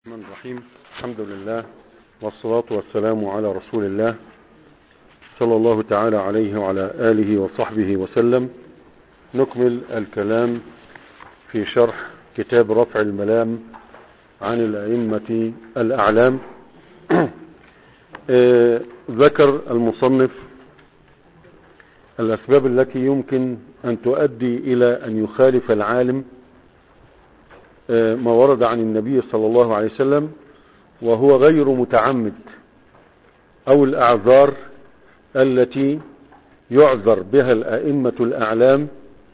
الرحمن الرحيم الحمد لله والصلاة والسلام على رسول الله صلى الله تعالى عليه وعلى آله وصحبه وسلم نكمل الكلام في شرح كتاب رفع الملام عن الأئمة الأعلام آه ذكر المصنف الأسباب التي يمكن أن تؤدي إلى أن يخالف العالم ما ورد عن النبي صلى الله عليه وسلم وهو غير متعمد او الاعذار التي يعذر بها الائمة الاعلام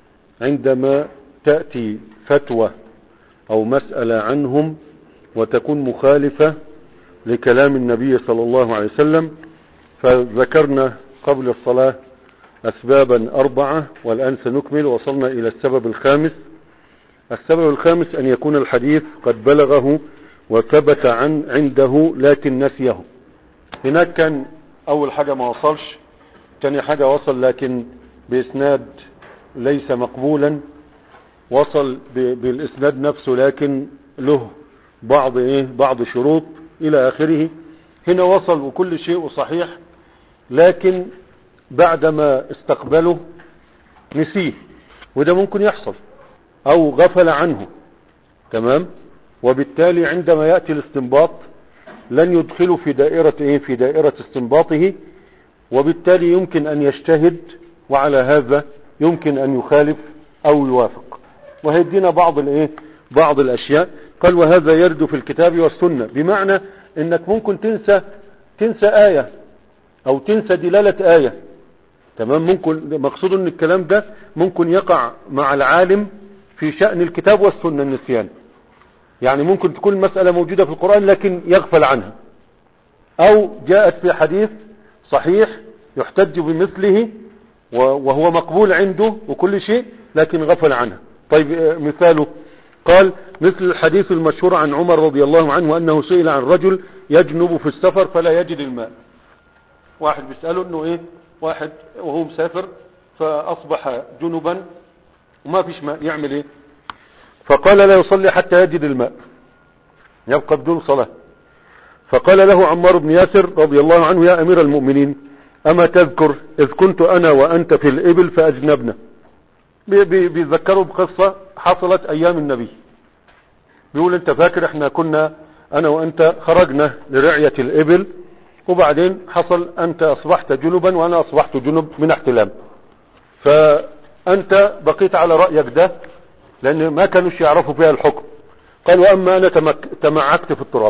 عندما تأتي فتوى او مسألة عنهم وتكون مخالفة لكلام النبي صلى الله عليه وسلم فذكرنا قبل الصلاة اسبابا اربعة والان سنكمل وصلنا الى السبب الخامس السبب الخامس أن يكون الحديث قد بلغه وثبت عن عنده لكن نسيه هناك كان أول حاجة ما وصلش تاني حاجة وصل لكن بإسناد ليس مقبولا وصل بالإسناد نفسه لكن له بعض إيه بعض شروط إلى آخره هنا وصل وكل شيء صحيح لكن بعدما استقبله نسيه وده ممكن يحصل او غفل عنه تمام وبالتالي عندما يأتي الاستنباط لن يدخله في دائرة ايه في دائرة استنباطه وبالتالي يمكن ان يجتهد وعلى هذا يمكن ان يخالف او يوافق وهيدينا بعض الايه بعض الاشياء قال وهذا يرد في الكتاب والسنة بمعنى انك ممكن تنسى تنسى آية او تنسى دلالة آية تمام ممكن مقصود ان الكلام ده ممكن يقع مع العالم في شأن الكتاب والسنة النسيان يعني ممكن تكون المسألة موجودة في القرآن لكن يغفل عنها او جاءت في حديث صحيح يحتج بمثله وهو مقبول عنده وكل شيء لكن غفل عنها طيب مثاله قال مثل الحديث المشهور عن عمر رضي الله عنه أنه سئل عن رجل يجنب في السفر فلا يجد الماء واحد بيسأله انه ايه واحد وهو مسافر فاصبح جنبا وما فيش ماء يعمل ايه فقال لا يصلي حتى يجد الماء يبقى بدون صلاة فقال له عمار بن ياسر رضي الله عنه يا امير المؤمنين اما تذكر اذ كنت انا وانت في الابل فاجنبنا بيذكروا بقصة حصلت ايام النبي بيقول انت فاكر احنا كنا انا وانت خرجنا لرعية الابل وبعدين حصل انت اصبحت جنبا وانا اصبحت جنب من احتلام ف انت بقيت على رأيك ده لان ما كانوش يعرفوا فيها الحكم قال واما انا تمك... تمعكت في التراب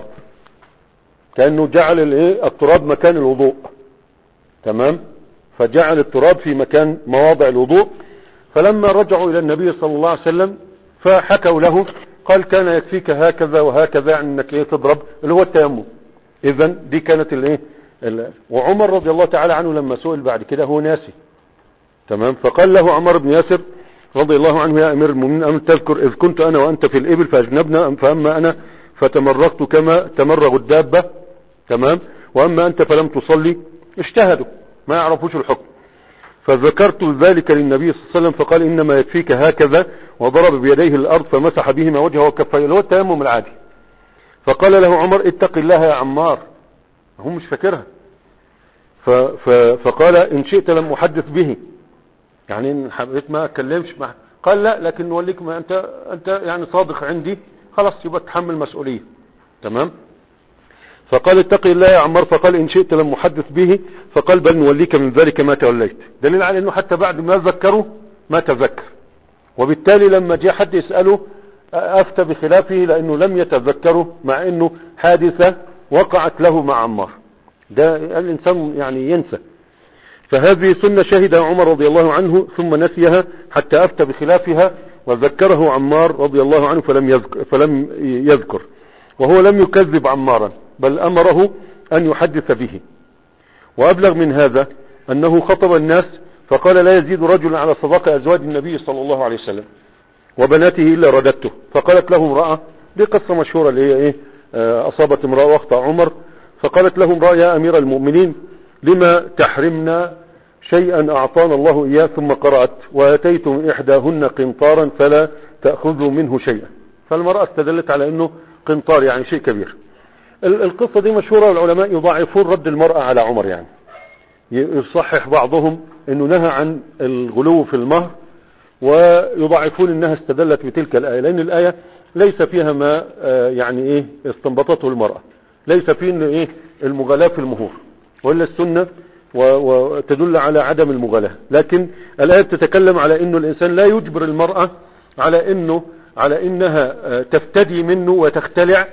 كأنه جعل الايه التراب مكان الوضوء تمام فجعل التراب في مكان مواضع الوضوء فلما رجعوا الى النبي صلى الله عليه وسلم فحكوا له قال كان يكفيك هكذا وهكذا يعني انك ايه تضرب اللي هو التيمم اذا دي كانت الايه وعمر رضي الله تعالى عنه لما سئل بعد كده هو ناسي تمام فقال له عمر بن ياسر رضي الله عنه يا امير المؤمنين أم تذكر اذ كنت انا وانت في الابل فاجنبنا فاما انا فتمرغت كما تمرغ الدابة تمام واما انت فلم تصلي اجتهدوا ما يعرفوش الحكم فذكرت ذلك للنبي صلى الله عليه وسلم فقال انما يكفيك هكذا وضرب بيديه الارض فمسح بهما وجهه وكفيه اللي هو التيمم العادي فقال له عمر اتق الله يا عمار هم مش فاكرها فقال ان شئت لم احدث به يعني ان حبيت ما اتكلمش معه قال لا لكن نوليك ما انت انت يعني صادق عندي خلاص يبقى تحمل مسؤوليه تمام فقال اتقي الله يا عمار فقال ان شئت لم احدث به فقال بل نوليك من ذلك ما توليت دليل على انه حتى بعد ما ذكره ما تذكر وبالتالي لما جاء حد يسأله افتى بخلافه لانه لم يتذكره مع انه حادثة وقعت له مع عمار ده الانسان يعني ينسى فهذه سنة شهدها عمر رضي الله عنه ثم نسيها حتى أفتى بخلافها وذكره عمار رضي الله عنه فلم يذكر, فلم يذكر وهو لم يكذب عمارا بل أمره أن يحدث به وأبلغ من هذا أنه خطب الناس فقال لا يزيد رجل على صداق أزواج النبي صلى الله عليه وسلم وبناته إلا رددته فقالت له امرأة دي قصة مشهورة اللي هي إيه أصابت امرأة وقت عمر فقالت له امرأة يا أمير المؤمنين لما تحرمنا شيئا أعطانا الله إياه ثم قرأت وأتيتم إحداهن قنطارا فلا تأخذوا منه شيئا فالمرأة استدلت على أنه قنطار يعني شيء كبير ال- القصة دي مشهورة والعلماء يضاعفون رد المرأة على عمر يعني ي- يصحح بعضهم انه نهى عن الغلو في المهر ويضاعفون انها استدلت بتلك الآية لان الآية ليس فيها ما آه، يعني ايه استنبطته المرأة ليس فيه انه ايه المغالاة في المهور وإلا السنة و- وتدل على عدم المغالاة لكن الآية تتكلم على انه الانسان لا يجبر المرأة على انه على انها آه، تفتدي منه وتختلع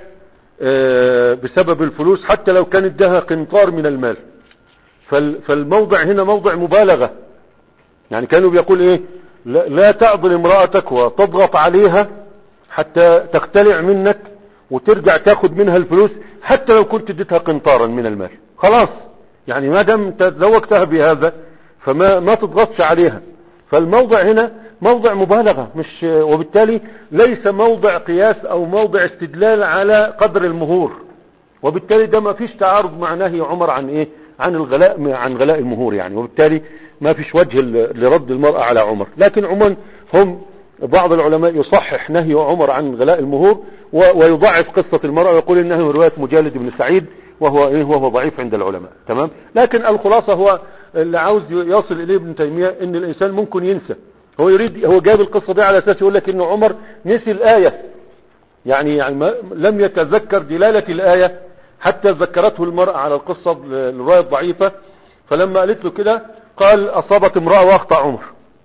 آه، بسبب الفلوس حتى لو كان ادها قنطار من المال فال- فالموضع هنا موضع مبالغة يعني كانوا بيقول ايه لا, لا تعضل امرأتك وتضغط عليها حتى تختلع منك وترجع تاخد منها الفلوس حتى لو كنت اديتها قنطارا من المال خلاص يعني ما دام تزوجتها بهذا فما ما تضغطش عليها فالموضع هنا موضع مبالغة مش وبالتالي ليس موضع قياس او موضع استدلال على قدر المهور وبالتالي ده ما فيش تعارض مع نهي عمر عن ايه عن الغلاء عن غلاء المهور يعني وبالتالي ما فيش وجه ل- لرد المرأة على عمر لكن عموما هم بعض العلماء يصحح نهي عمر عن غلاء المهور و- ويضعف قصة المرأة ويقول انها من رواية مجالد بن سعيد وهو ايه وهو ضعيف عند العلماء تمام لكن الخلاصة هو اللي عاوز يصل اليه ابن تيمية ان الانسان ممكن ينسى هو يريد هو جاب القصة دي على اساس يقول لك ان عمر نسي الآية يعني يعني ما لم يتذكر دلالة الآية حتى ذكرته المرأة على القصة الرواية الضعيفة فلما قالت له كده قال أصابت امرأة واخطأ عمر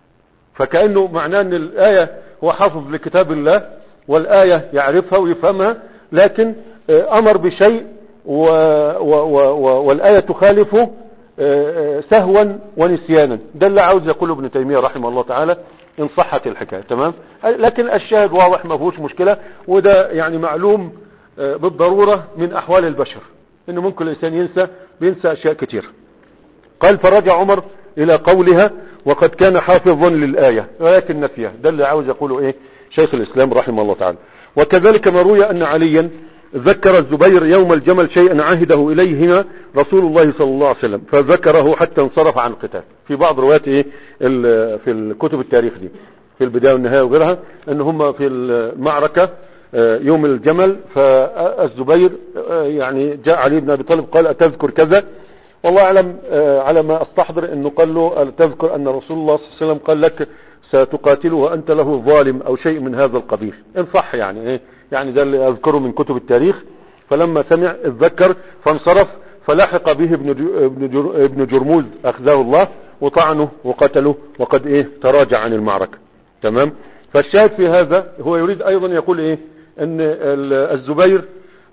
فكأنه معناه ان الآية هو حافظ لكتاب الله والآية يعرفها ويفهمها لكن آه، أمر بشيء و و و و والآية تخالفه آه، آه، سهوا ونسيانا ده اللي عاوز يقوله ابن تيمية رحمه الله تعالى إن صحت الحكاية تمام لكن الشاهد واضح ما فيهوش مشكلة وده يعني معلوم آه، بالضرورة من أحوال البشر إنه ممكن الإنسان ينسى بينسى أشياء كتير قال فرجع عمر الى قولها وقد كان حافظا للآية ولكن نسيها ده اللي عاوز يقوله ايه شيخ الاسلام رحمه الله تعالى وكذلك ما روي ان عليا ذكر الزبير يوم الجمل شيئا عهده اليهما رسول الله صلى الله عليه وسلم فذكره حتى انصرف عن القتال في بعض روايات ايه ال- في الكتب التاريخ دي في البداية والنهاية وغيرها ان هم في المعركة آه، يوم الجمل فالزبير آه، يعني جاء علي بن ابي طالب قال اتذكر كذا والله اعلم آه، على ما استحضر انه قال له ألا تذكر ان رسول الله صلى الله عليه وسلم قال لك ستقاتله وانت له ظالم او شيء من هذا القبيل ان صح يعني ايه يعني ده اللي اذكره من كتب التاريخ فلما سمع اتذكر فانصرف فلحق به ابن جو- ابن جر- ابن جرموز اخذه الله وطعنه وقتله وقد ايه تراجع عن المعركة تمام فالشاهد في هذا هو يريد ايضا يقول ايه ان ال- الزبير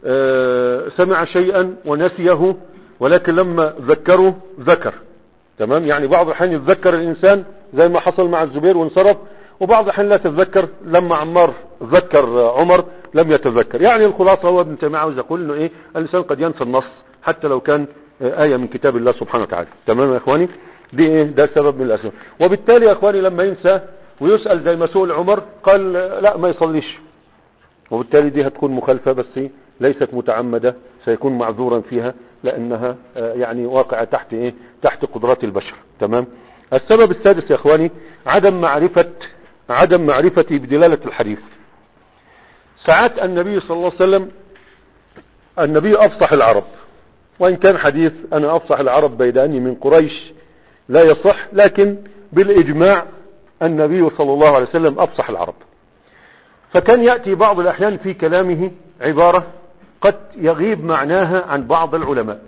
آه، سمع شيئا ونسيه ولكن لما ذكره ذكر تمام يعني بعض الحين يتذكر الانسان زي ما حصل مع الزبير وانصرف وبعض الحين لا تتذكر لما عمار ذكر عمر لم يتذكر يعني الخلاصة هو ابن تيمية عاوز يقول انه ايه الانسان قد ينسى النص حتى لو كان آه، آية من كتاب الله سبحانه وتعالى تمام يا اخواني دي ايه ده سبب من الاسباب وبالتالي يا اخواني لما ينسى ويسأل زي ما سئل عمر قال آه، لا ما يصليش وبالتالي دي هتكون مخالفة بس ليست متعمدة سيكون معذورا فيها لأنها آه، يعني واقعة تحت إيه تحت قدرات البشر تمام السبب السادس يا إخواني عدم معرفة عدم معرفتي بدلالة الحديث ساعات النبي صلى الله عليه وسلم النبي أفصح العرب وإن كان حديث أنا أفصح العرب بيد أني من قريش لا يصح لكن بالإجماع النبي صلى الله عليه وسلم أفصح العرب فكان يأتي بعض الأحيان في كلامه عبارة قد يغيب معناها عن بعض العلماء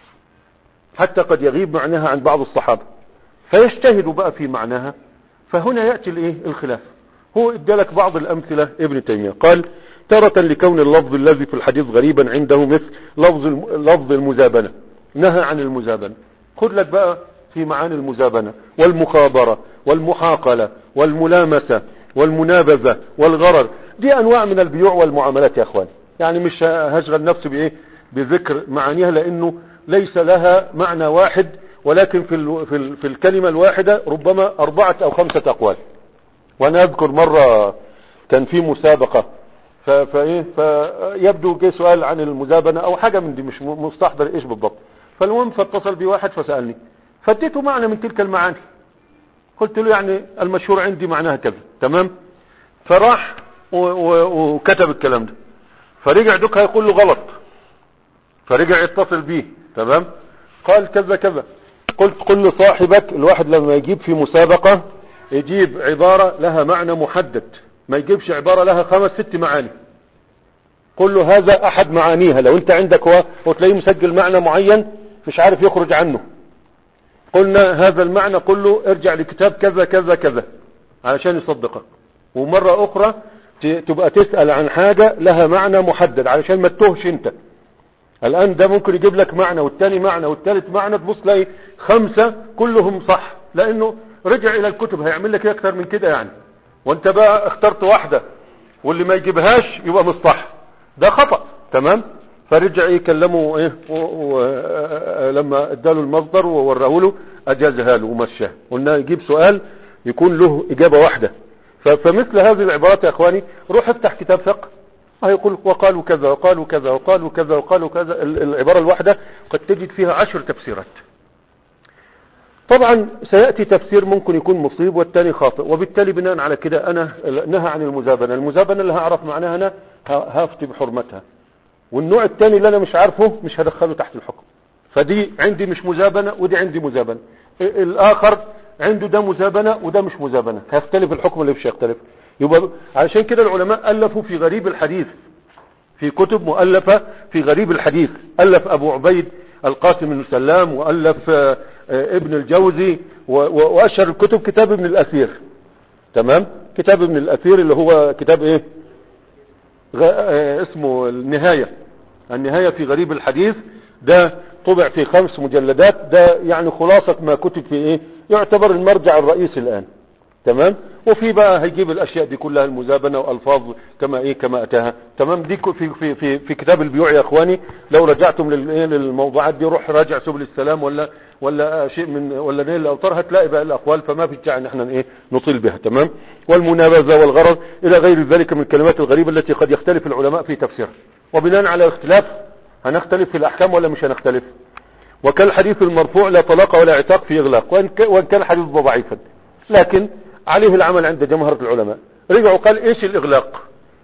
حتى قد يغيب معناها عن بعض الصحابة فيجتهد بقى في معناها فهنا يأتي الايه الخلاف هو ادالك بعض الأمثلة ابن تيمية قال تارة لكون اللفظ الذي في الحديث غريبا عنده مثل لفظ الم- لفظ المزابنة نهى عن المزابنة خد لك بقى في معاني المزابنة والمخابرة والمحاقلة والملامسة والمنابذة والغرر دي أنواع من البيوع والمعاملات يا أخوان يعني مش هشغل نفسي بإيه بذكر معانيها لأنه ليس لها معنى واحد ولكن في, ال في, ال في الكلمة الواحدة ربما أربعة أو خمسة أقوال وأنا أذكر مرة كان في مسابقة ف- فايه فيبدو جه سؤال عن المزابنه او حاجه من دي مش م- مستحضر ايش بالضبط فالمهم فاتصل بي واحد فسالني فاديته معنى من تلك المعاني قلت له يعني المشهور عندي معناها كذا تمام فراح و- و- وكتب الكلام ده فرجع دوك هيقول له غلط فرجع يتصل بيه تمام قال كذا كذا قلت قل لصاحبك الواحد لما يجيب في مسابقة يجيب عبارة لها معنى محدد ما يجيبش عبارة لها خمس ست معاني قل له هذا احد معانيها لو انت عندك هو وتلاقيه مسجل معنى معين مش عارف يخرج عنه قلنا هذا المعنى قل له ارجع لكتاب كذا كذا كذا علشان يصدقك ومرة اخرى ت- تبقى تسأل عن حاجة لها معنى محدد علشان ما تتوهش انت الان ده ممكن يجيب لك معنى والتاني معنى والتالت معنى تبص تلاقي خمسة كلهم صح لانه رجع الى الكتب هيعمل لك ايه اكتر من كده يعني وانت بقى اخترت واحدة واللي ما يجيبهاش يبقى مش صح ده خطأ تمام فرجع يكلمه ايه و- و- آه، لما اداله المصدر ووراه له اجازها له ومشاه قلنا يجيب سؤال يكون له اجابة واحدة ف- فمثل هذه العبارات يا اخواني روح افتح كتاب فقه هيقول وقالوا كذا وقالوا كذا وقالوا كذا وقالوا كذا ال- العبارة الواحدة قد تجد فيها عشر تفسيرات طبعا سيأتي تفسير ممكن يكون مصيب والتاني خاطئ وبالتالي بناء على كده أنا نهى عن المزابنة المزابنة اللي هعرف معناها أنا ه- هفتي بحرمتها والنوع الثاني اللي أنا مش عارفه مش هدخله تحت الحكم فدي عندي مش مزابنة ودي عندي مزابنة ال- الآخر عنده ده مزابنة وده مش مزابنة هيختلف الحكم اللي مش هيختلف يبقى علشان كده العلماء ألفوا في غريب الحديث في كتب مؤلفة في غريب الحديث ألف أبو عبيد القاسم بن سلام وألف آه، آه، ابن الجوزي و- و- وأشهر الكتب كتاب ابن الأثير تمام كتاب ابن الأثير اللي هو كتاب ايه غ- آه، اسمه النهاية النهاية في غريب الحديث ده طبع في خمس مجلدات ده يعني خلاصة ما كتب في ايه يعتبر المرجع الرئيسي الآن تمام وفي بقى هيجيب الاشياء دي كلها المزابنه والفاظ كما ايه كما اتاها تمام دي كو- في في في, في كتاب البيوع يا اخواني لو رجعتم لل- إيه للموضوعات دي روح راجع سبل السلام ولا ولا شيء من ولا نيل الاوطار هتلاقي بقى الاقوال فما في داعي ان احنا ايه نطيل بها تمام والمنابذه والغرض الى غير ذلك من الكلمات الغريبه التي قد يختلف العلماء في تفسيرها وبناء على اختلاف هنختلف في الاحكام ولا مش هنختلف وكالحديث المرفوع لا طلاق ولا عتاق في إغلاق وإن ك- وإن كان الحديث ضعيفا لكن عليه العمل عند جمهرة العلماء رجعوا قال إيش الإغلاق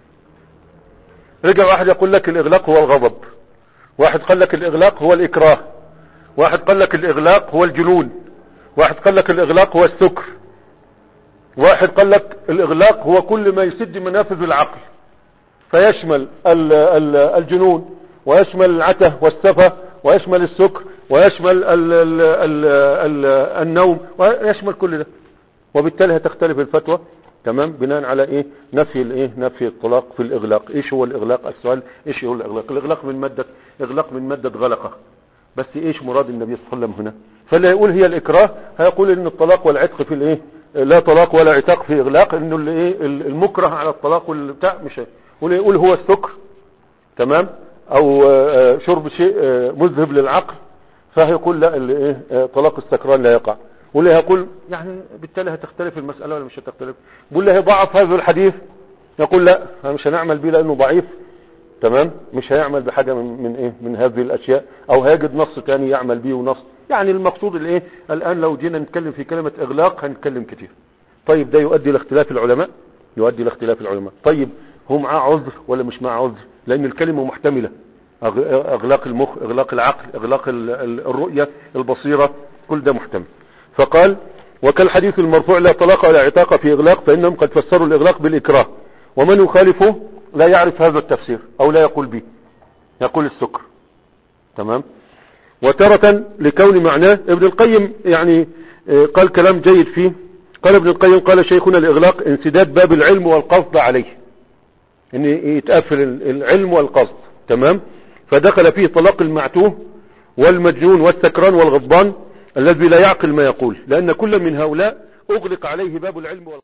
رجع واحد يقول لك الإغلاق هو الغضب واحد قال لك الإغلاق هو الإكراه واحد قال لك الإغلاق هو الجنون واحد قال لك الإغلاق هو السكر واحد قال لك الإغلاق هو كل ما يسد منافذ العقل فيشمل ال- ال- الجنون ويشمل العته والسفة ويشمل السكر ويشمل ال ال ال ال النوم ويشمل كل ده وبالتالي هتختلف الفتوى تمام بناء على ايه نفي الايه نفي الطلاق في الاغلاق ايش هو الاغلاق السؤال ايش هو الاغلاق الاغلاق من ماده اغلاق من ماده غلقه بس ايش مراد النبي صلى الله عليه وسلم هنا فاللي يقول هي الاكراه هيقول ان الطلاق والعتق في الايه لا طلاق ولا عتاق في اغلاق انه اللي ايه المكره على الطلاق والبتاع مش هي. واللي يقول هو السكر تمام او آه، شرب شيء آه، مذهب للعقل فهيقول لا اللي ايه آه، طلاق السكران لا يقع واللي هيقول يعني بالتالي هتختلف المسألة ولا مش هتختلف بيقول له ضعف هذا الحديث يقول لا مش هنعمل بيه لانه ضعيف تمام مش هيعمل بحاجة من, من ايه من هذه الاشياء او هيجد نص تاني يعمل بيه ونص يعني المقصود الايه الان لو جينا نتكلم في كلمة اغلاق هنتكلم كتير طيب ده يؤدي لاختلاف العلماء يؤدي لاختلاف العلماء طيب هو معاه عذر ولا مش معاه عذر لان الكلمة محتملة أغ- اغلاق المخ اغلاق العقل اغلاق ال- ال- الرؤية البصيرة كل ده محتمل فقال وكالحديث المرفوع لا طلاق ولا عتاق في اغلاق فانهم قد فسروا الاغلاق بالاكراه ومن يخالفه لا يعرف هذا التفسير او لا يقول به يقول السكر تمام وترة لكون معناه ابن القيم يعني آه، قال كلام جيد فيه قال ابن القيم قال شيخنا الإغلاق انسداد باب العلم والقصد عليه ان يتقفل العلم والقصد تمام فدخل فيه طلاق المعتوه والمجنون والسكران والغضبان الذي لا يعقل ما يقول لأن كل من هؤلاء أغلق عليه باب العلم والقصد